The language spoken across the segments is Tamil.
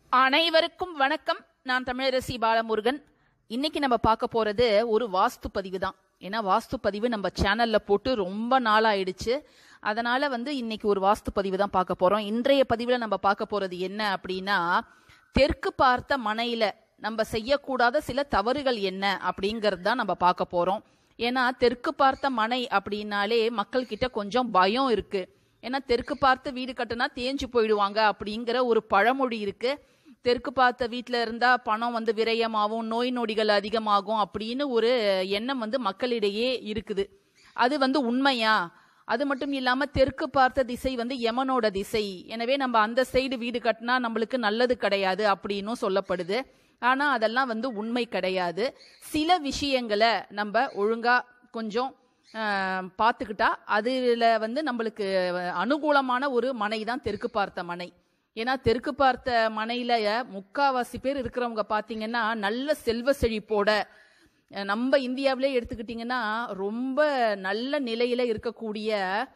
அனைவருக்கும் வணக்கம் நான் தமிழரசி பாலமுருகன் இன்னைக்கு நம்ம பார்க்க போறது ஒரு வாஸ்து பதிவு தான் ஏன்னா வாஸ்து பதிவு நம்ம சேனல்ல போட்டு ரொம்ப நாளாயிடுச்சு அதனால வந்து இன்னைக்கு ஒரு வாஸ்து பதிவு தான் பார்க்க போறோம் இன்றைய பதிவுல நம்ம பார்க்க போறது என்ன அப்படின்னா தெற்கு பார்த்த மனையில நம்ம செய்யக்கூடாத சில தவறுகள் என்ன அப்படிங்கறது தான் நம்ம பார்க்க போறோம் ஏன்னா தெற்கு பார்த்த மனை அப்படின்னாலே மக்கள் கிட்ட கொஞ்சம் பயம் இருக்கு ஏன்னா தெற்கு பார்த்து வீடு கட்டுனா தேஞ்சு போயிடுவாங்க அப்படிங்கிற ஒரு பழமொழி இருக்கு தெற்கு பார்த்த வீட்டில் இருந்தா பணம் வந்து விரயமாகும் நோய் நொடிகள் அதிகமாகும் அப்படின்னு ஒரு எண்ணம் வந்து மக்களிடையே இருக்குது அது வந்து உண்மையா அது மட்டும் இல்லாம தெற்கு பார்த்த திசை வந்து யமனோட திசை எனவே நம்ம அந்த சைடு வீடு கட்டினா நம்மளுக்கு நல்லது கிடையாது அப்படின்னும் சொல்லப்படுது ஆனா அதெல்லாம் வந்து உண்மை கிடையாது சில விஷயங்களை நம்ம ஒழுங்கா கொஞ்சம் ஆஹ், பார்த்துக்கிட்டா அதுல வந்து நம்மளுக்கு அனுகூலமான ஒரு மனை தான் தெற்கு பார்த்த மனை ஏன்னா தெற்கு பார்த்த மனையில முக்காவாசி பேர் இருக்கிறவங்க பாத்தீங்கன்னா நல்ல செல்வ செழிப்போட அஹ், நம்ம இந்தியாவிலே எடுத்துக்கிட்டிங்கன்னா ரொம்ப நல்ல நிலையில இருக்கக்கூடிய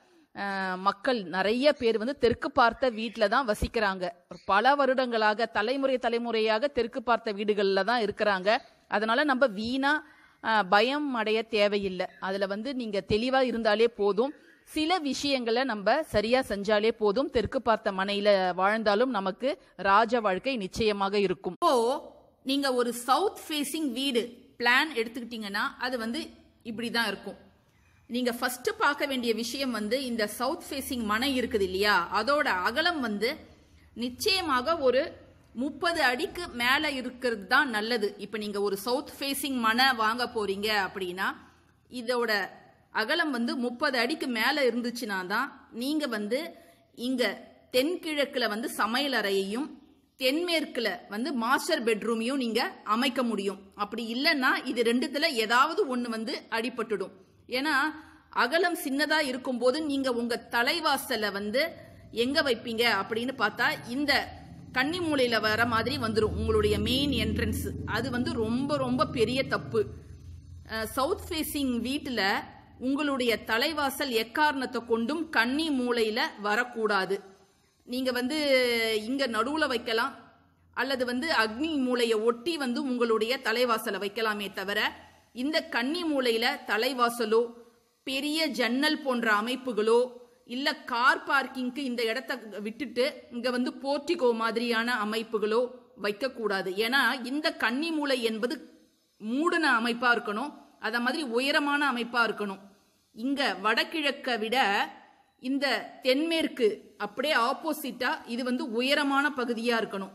அஹ், மக்கள் நிறைய பேர் வந்து தெற்கு பார்த்த வீட்டில் தான் வசிக்கிறாங்க பல வருடங்களாக தலைமுறை தலைமுறையாக தெற்கு பார்த்த வீடுகளில் தான் இருக்கிறாங்க அதனால நம்ம வீணா அஹ், பயம் அடைய தேவையில்லை அதுல வந்து நீங்க தெளிவா இருந்தாலே போதும் சில விஷயங்களை நம்ம சரியா செஞ்சாலே போதும் தெற்கு பார்த்த மனையில வாழ்ந்தாலும் நமக்கு ராஜ வாழ்க்கை நிச்சயமாக இருக்கும் இப்போ நீங்க ஒரு சவுத் ஃபேசிங் வீடு பிளான் எடுத்துக்கிட்டீங்கன்னா அது வந்து இப்படிதான் இருக்கும் நீங்க ஃபர்ஸ்ட் பார்க்க வேண்டிய விஷயம் வந்து இந்த சவுத் ஃபேசிங் மனை இருக்குது இல்லையா அதோட அகலம் வந்து நிச்சயமாக ஒரு முப்பது அடிக்கு மேல இருக்கிறது தான் நல்லது இப்ப நீங்க ஒரு சவுத் ஃபேசிங் மனை வாங்க போறீங்க அப்படின்னா இதோட அகலம் வந்து முப்பது அடிக்கு மேல இருந்துச்சுன்னா தான் நீங்க வந்து இங்க தென்கிழக்குல வந்து சமையல் அறையையும் தென்மேற்குல வந்து மாஸ்டர் பெட்ரூமையும் நீங்க அமைக்க முடியும் அப்படி இல்லைன்னா இது ரெண்டுத்துல ஏதாவது ஒண்ணு வந்து அடிபட்டுடும் ஏன்னா அகலம் சின்னதா இருக்கும்போது நீங்க உங்க தலைவாசல வந்து எங்க வைப்பீங்க அப்படின்னு பார்த்தா இந்த கன்னி மூலையில வர மாதிரி வந்துடும் உங்களுடைய மெயின் என்ட்ரன்ஸ் அது வந்து ரொம்ப ரொம்ப பெரிய தப்பு சவுத் ஃபேசிங் வீட்டில் உங்களுடைய தலைவாசல் எக்காரணத்தை கொண்டும் கன்னி மூலையில வரக்கூடாது நீங்க வந்து இங்க நடுவுல வைக்கலாம் அல்லது வந்து அக்னி மூலையை ஒட்டி வந்து உங்களுடைய தலைவாசலை வைக்கலாமே தவிர இந்த கன்னி மூலையில தலைவாசலோ பெரிய ஜன்னல் போன்ற அமைப்புகளோ இல்ல கார் பார்க்கிங்க்கு இந்த இடத்த விட்டுட்டு இங்க வந்து போர்ட்டிகோ மாதிரியான அமைப்புகளோ வைக்கக்கூடாது ஏன்னா இந்த கன்னி மூலை என்பது மூடின அமைப்பா இருக்கணும் அத மாதிரி உயரமான அமைப்பா இருக்கணும் இங்க வடகிழக்க விட இந்த தென்மேற்கு அப்படியே ஆப்போசிட்டா இது வந்து உயரமான பகுதியா இருக்கணும்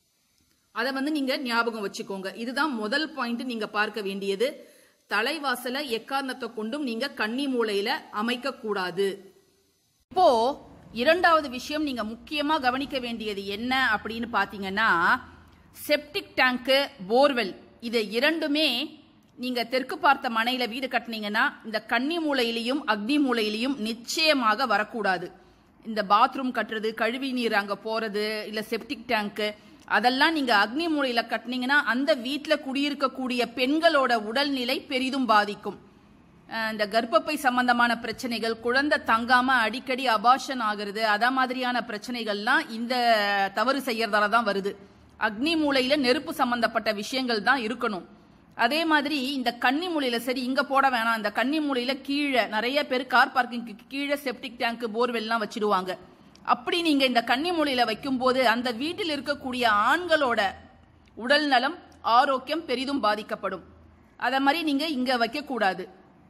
அதை வந்து நீங்க ஞாபகம் வச்சுக்கோங்க இதுதான் முதல் பாயிண்ட் நீங்க பார்க்க வேண்டியது தலைவாசல எக்காரணத்தை கொண்டும் நீங்க கன்னி மூலையில அமைக்க கூடாது இப்போ இரண்டாவது விஷயம் நீங்க முக்கியமா கவனிக்க வேண்டியது என்ன அப்படின்னு பாத்தீங்கன்னா செப்டிக் டேங்க்கு போர்வெல் இது இரண்டுமே நீங்க தெற்கு பார்த்த மனையில வீடு கட்டினீங்கன்னா இந்த கன்னி மூலையிலையும் அக்னி மூலையிலையும் நிச்சயமாக வரக்கூடாது இந்த பாத்ரூம் கட்டுறது கழுவி நீர் அங்க போறது இல்ல செப்டிக் டேங்க்கு அதெல்லாம் நீங்க அக்னி மூலையில கட்டினீங்கன்னா அந்த வீட்டுல குடியிருக்கக்கூடிய பெண்களோட உடல்நிலை பெரிதும் பாதிக்கும் அஹ் இந்த கர்ப்பப்பை சம்பந்தமான பிரச்சனைகள் குழந்தை தங்காம அடிக்கடி அபாஷன் ஆகுறது அத மாதிரியான பிரச்சனைகள்லாம் இந்த தவறு செய்யறதால தான் வருது அக்னி மூலையில நெருப்பு சம்பந்தப்பட்ட விஷயங்கள் தான் இருக்கணும் அதே மாதிரி இந்த கன்னி மூலையில சரி இங்க போட வேணாம் இந்த கன்னி மூலையில கீழே நிறைய பேர் கார் பார்க்கிங்க்கு கீழே செப்டிக் டேங்க் போர்வெல்லாம் வச்சிடுவாங்க அப்படி நீங்க இந்த கன்னி மூலையில வைக்கும்போது அந்த வீட்டில் இருக்கக்கூடிய ஆண்களோட உடல் நலம் ஆரோக்கியம் பெரிதும் பாதிக்கப்படும் அத மாதிரி நீங்க இங்க வைக்க கூடாது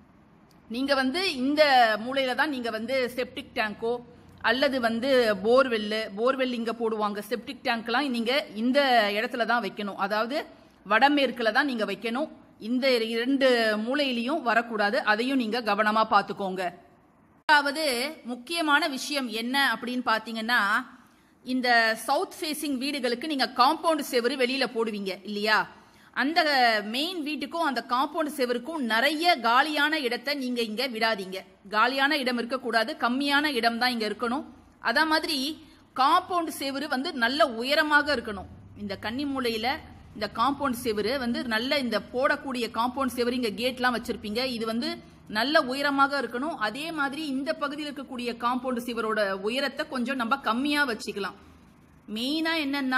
நீங்க வந்து இந்த மூலையில தான் நீங்க வந்து செப்டிக் டேங்கோ அல்லது வந்து போர்வெல்லு போர்வெல் இங்க போடுவாங்க செப்டிக் டேங்க்லாம் நீங்க இந்த இடத்துல தான் வைக்கணும் அதாவது வடமேற்குல தான் நீங்க வைக்கணும் இந்த இரண்டு மூலையிலையும் வரக்கூடாது அதையும் நீங்க கவனமா பார்த்துக்கோங்க அதாவது முக்கியமான விஷயம் என்ன அப்படின்னு பாத்தீங்கன்னா இந்த சவுத் ஃபேசிங் வீடுகளுக்கு நீங்க காம்பவுண்ட் செவரு வெளியில போடுவீங்க இல்லையா அந்த மெயின் வீட்டுக்கும் அந்த காம்பவுண்ட் செவருக்கும் நிறைய காலியான இடத்தை நீங்க இங்க விடாதீங்க காலியான இடம் இருக்கக்கூடாது கம்மியான இடம் தான் இங்க இருக்கணும் அதே மாதிரி காம்பவுண்ட் செவரு வந்து நல்ல உயரமாக இருக்கணும் இந்த கன்னி மூலையில இந்த காம்பவுண்ட் செவரு வந்து நல்ல இந்த போடக்கூடிய காம்பவுண்ட் செவரு இங்க கேட்லாம் வச்சிருப்பீங்க இது வந்து நல்ல உயரமாக இருக்கணும் அதே மாதிரி இந்த பகுதியில் இருக்கக்கூடிய காம்பவுண்ட் சுவரோட உயரத்தை கொஞ்சம் நம்ம கம்மியா வச்சுக்கலாம் மெயினா என்னன்னா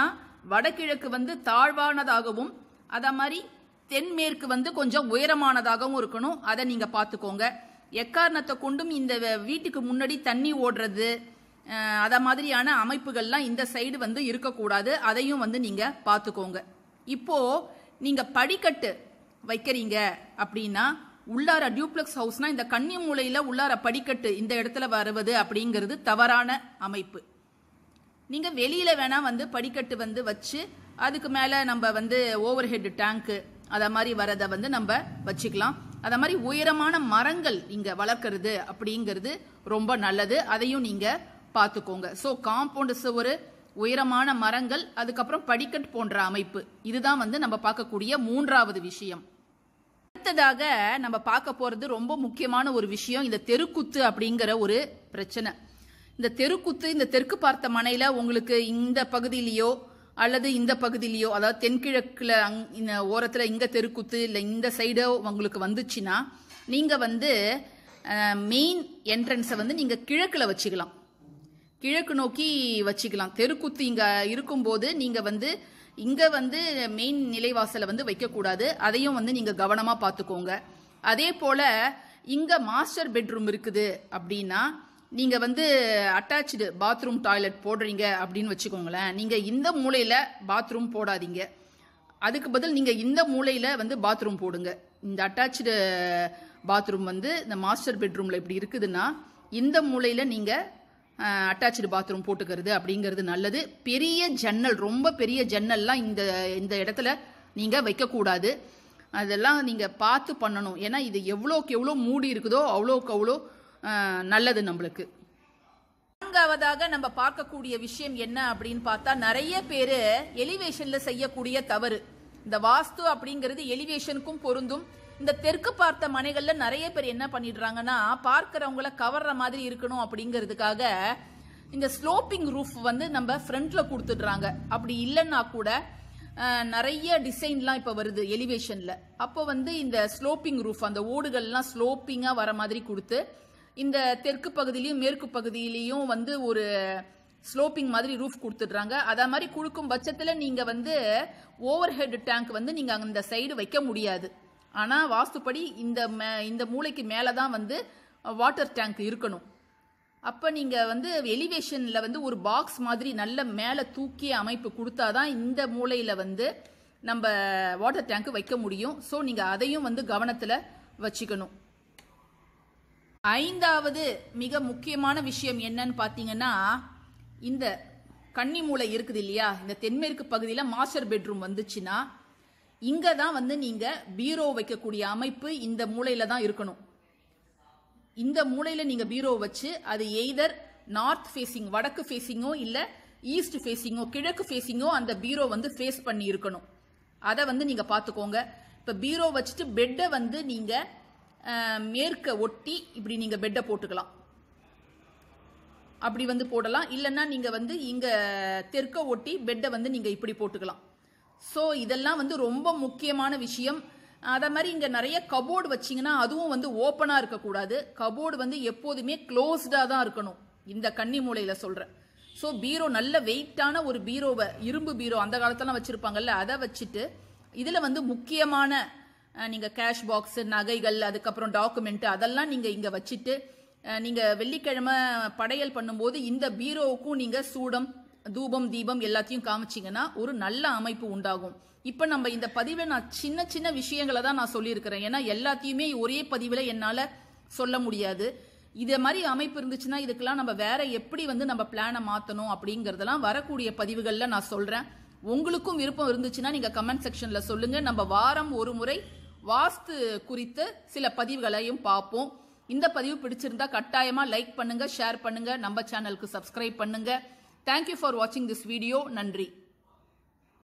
வடகிழக்கு வந்து தாழ்வானதாகவும் அத மாதிரி தென்மேற்கு வந்து கொஞ்சம் உயரமானதாகவும் இருக்கணும் அதை நீங்க பார்த்துக்கோங்க எக்காரணத்தை கொண்டும் இந்த வ- வீட்டுக்கு முன்னாடி தண்ணி ஓடுறது அஹ், அத மாதிரியான அமைப்புகள்லாம் இந்த சைடு வந்து இருக்கக்கூடாது அதையும் வந்து நீங்க பார்த்துக்கோங்க இப்போ நீங்க படிக்கட்டு வைக்கிறீங்க அப்படின்னா உள்ளார டியூப்ளெக்ஸ் ஹவுஸ்னா இந்த கன்னி மூலையில உள்ளார படிக்கட்டு இந்த இடத்துல வருவது அப்படிங்கிறது தவறான அமைப்பு நீங்க வெளியில வேணா வந்து படிக்கட்டு வந்து வச்சு அதுக்கு மேல நம்ம வந்து ஓவர் ஹெட் டேங்க் அத மாதிரி வரத வந்து நம்ம வச்சுக்கலாம் அத மாதிரி உயரமான மரங்கள் இங்க வளர்க்கறது அப்படிங்கிறது ரொம்ப நல்லது அதையும் நீங்க பார்த்துக்கோங்க ஸோ காம்பவுண்ட் சுவர் உயரமான மரங்கள் அதுக்கப்புறம் படிக்கட்டு போன்ற அமைப்பு இதுதான் வந்து நம்ம பார்க்கக்கூடிய மூன்றாவது விஷயம் அடுத்ததாக நம்ம பார்க்க போறது ரொம்ப முக்கியமான ஒரு விஷயம் இந்த தெருக்குத்து அப்படிங்கிற ஒரு பிரச்சனை இந்த தெருக்குத்து இந்த தெற்கு பார்த்த மனையில உங்களுக்கு இந்த பகுதியிலயோ அல்லது இந்த பகுதியிலயோ அதாவது தென்கிழக்குல அங்- இந்த ஓரத்துல இங்க தெருக்குத்து இல்ல இந்த சைடோ உங்களுக்கு வந்துச்சுன்னா நீங்க வந்து மெயின் என்ட்ரன்ஸை வந்து நீங்க கிழக்குல வச்சுக்கலாம் கிழக்கு நோக்கி வச்சுக்கலாம் தெருக்குத்து இங்க இருக்கும்போது நீங்க வந்து இங்க வந்து மெயின் நிலைவாசலை வந்து வைக்கக்கூடாது அதையும் வந்து நீங்க கவனமா பார்த்துக்கோங்க அதே போல இங்க மாஸ்டர் பெட்ரூம் இருக்குது அப்படின்னா நீங்க வந்து அட்டாச்சு பாத்ரூம் டாய்லெட் போடுறீங்க அப்படின்னு வச்சுக்கோங்களேன் நீங்க இந்த மூலையில பாத்ரூம் போடாதீங்க அதுக்கு பதில் நீங்க இந்த மூலையில வந்து பாத்ரூம் போடுங்க இந்த அட்டாச்சு பாத்ரூம் வந்து இந்த மாஸ்டர் பெட்ரூம்ல இப்படி இருக்குதுன்னா இந்த மூலையில நீங்க அட்டாச்சு பாத்ரூம் போட்டுக்கிறது அப்படிங்கிறது நல்லது பெரிய ஜன்னல் ரொம்ப பெரிய ஜன்னல்லாம் இந்த இந்த இடத்துல நீங்க வைக்கக்கூடாது அதெல்லாம் நீங்க பார்த்து பண்ணணும் ஏன்னா இது எவ்வளோக்கு எவ்வளோ மூடி இருக்குதோ அவ்வளோக்கு அவ்வளோ அஹ், நல்லது நம்மளுக்கு நான்காவதாக நம்ம பார்க்கக்கூடிய விஷயம் என்ன அப்படின்னு பார்த்தா நிறைய பேரு எலிவேஷன்ல செய்யக்கூடிய தவறு இந்த வாஸ்து அப்படிங்கிறது எலிவேஷனுக்கும் பொருந்தும் இந்த தெற்கு பார்த்த மனைகள்ல நிறைய பேர் என்ன பண்ணிடுறாங்கன்னா பார்க்கறவங்கள கவர்ற மாதிரி இருக்கணும் அப்படிங்கிறதுக்காக இந்த ஸ்லோப்பிங் ரூஃப் வந்து நம்ம ஃப்ரண்ட்ல கொடுத்துடுறாங்க அப்படி இல்லைன்னா கூட அஹ், நிறைய டிசைன்லாம் இப்போ வருது எலிவேஷன்ல அப்போ வந்து இந்த ஸ்லோப்பிங் ரூஃப் அந்த ஓடுகள்லாம் ஸ்லோப்பிங்கா வர மாதிரி கொடுத்து இந்த தெற்கு பகுதியிலையும் மேற்கு பகுதியிலையும் வந்து ஒரு ஸ்லோப்பிங் மாதிரி ரூஃப் கொடுத்துடுறாங்க அத மாதிரி கொடுக்கும் பட்சத்தில் நீங்க வந்து ஓவர் ஹெட் டேங்க் வந்து நீங்க அந்த சைடு வைக்க முடியாது ஆனா வாஸ்துப்படி இந்த மே- இந்த மூளைக்கு மேலே தான் வந்து வாட்டர் டேங்க் இருக்கணும் அப்ப நீங்க வந்து எலிவேஷன்ல வந்து ஒரு பாக்ஸ் மாதிரி நல்ல மேல தூக்கிய அமைப்பு கொடுத்தாதான் இந்த மூலையில வந்து நம்ம வாட்டர் டேங்க் வைக்க முடியும் ஸோ நீங்க அதையும் வந்து கவனத்துல வச்சுக்கணும் ஐந்தாவது மிக முக்கியமான விஷயம் என்னன்னு பாத்தீங்கன்னா இந்த கன்னி மூலை இருக்குது இல்லையா இந்த தென்மேற்கு பகுதியில மாஸ்டர் பெட்ரூம் வந்துச்சுன்னா இங்க தான் வந்து நீங்க பீரோ வைக்கக்கூடிய அமைப்பு இந்த மூலையில தான் இருக்கணும் இந்த மூலையில நீங்க பீரோ வச்சு அது எய்தர் நார்த் ஃபேசிங் வடக்கு ஃபேசிங்கோ இல்ல ஈஸ்ட் ஃபேசிங்கோ கிழக்கு ஃபேசிங்கோ அந்த பீரோ வந்து ஃபேஸ் பண்ணி இருக்கணும் அதை வந்து நீங்க பாத்துக்கோங்க இப்ப பீரோ வச்சுட்டு பெட்டை வந்து நீங்க அஹ், மேற்க ஒட்டி இப்படி நீங்க பெட்டை போட்டுக்கலாம் அப்படி வந்து போடலாம் இல்லைன்னா நீங்க வந்து இங்க தெற்க ஒட்டி பெட்டை வந்து நீங்க இப்படி போட்டுக்கலாம் ஸோ இதெல்லாம் வந்து ரொம்ப முக்கியமான விஷயம் அத மாதிரி இங்க நிறைய கபோர்டு வச்சீங்கன்னா அதுவும் வந்து ஓப்பனா இருக்கக்கூடாது கபோர்டு வந்து எப்போதுமே க்ளோஸ்டா தான் இருக்கணும் இந்த கன்னி மூலையில சொல்றேன் ஸோ பீரோ நல்ல வெயிட்டான ஒரு பீரோவை இரும்பு பீரோ அந்த காலத்துல வச்சிருப்பாங்கல்ல அதை வச்சுட்டு இதுல வந்து முக்கியமான அஹ், நீங்க கேஷ் பாக்ஸ் நகைகள் அதுக்கப்புறம் டாக்குமெண்ட் அதெல்லாம் நீங்க இங்க வச்சுட்டு அஹ், நீங்க வெள்ளிக்கிழமை படையல் பண்ணும்போது இந்த பீரோவுக்கும் நீங்க சூடம் தூபம் தீபம் எல்லாத்தையும் காமிச்சீங்கன்னா ஒரு நல்ல அமைப்பு உண்டாகும் இப்ப நம்ம இந்த பதிவில் நான் சின்ன சின்ன விஷயங்களை தான் நான் சொல்லியிருக்கிறேன் ஏன்னா எல்லாத்தையுமே ஒரே பதிவில் என்னால சொல்ல முடியாது இதே மாதிரி அமைப்பு இருந்துச்சுன்னா இதுக்கெல்லாம் நம்ம வேற எப்படி வந்து நம்ம பிளானை மாத்தணும் அப்படிங்கறதெல்லாம் வரக்கூடிய பதிவுகள்ல நான் சொல்றேன் உங்களுக்கும் விருப்பம் இருந்துச்சுன்னா நீங்க கமெண்ட் செக்ஷன்ல சொல்லுங்க நம்ம வாரம் ஒரு முறை வாஸ்து குறித்து சில பதிவுகளையும் பார்ப்போம் இந்த பதிவு பிடிச்சிருந்தா கட்டாயமா லைக் பண்ணுங்க ஷேர் பண்ணுங்க நம்ம சேனலுக்கு சப்ஸ்கிரைப் பண்ணுங்க தேங்க்யூ ஃபார் வாட்சிங் திஸ் வீடியோ நன்றி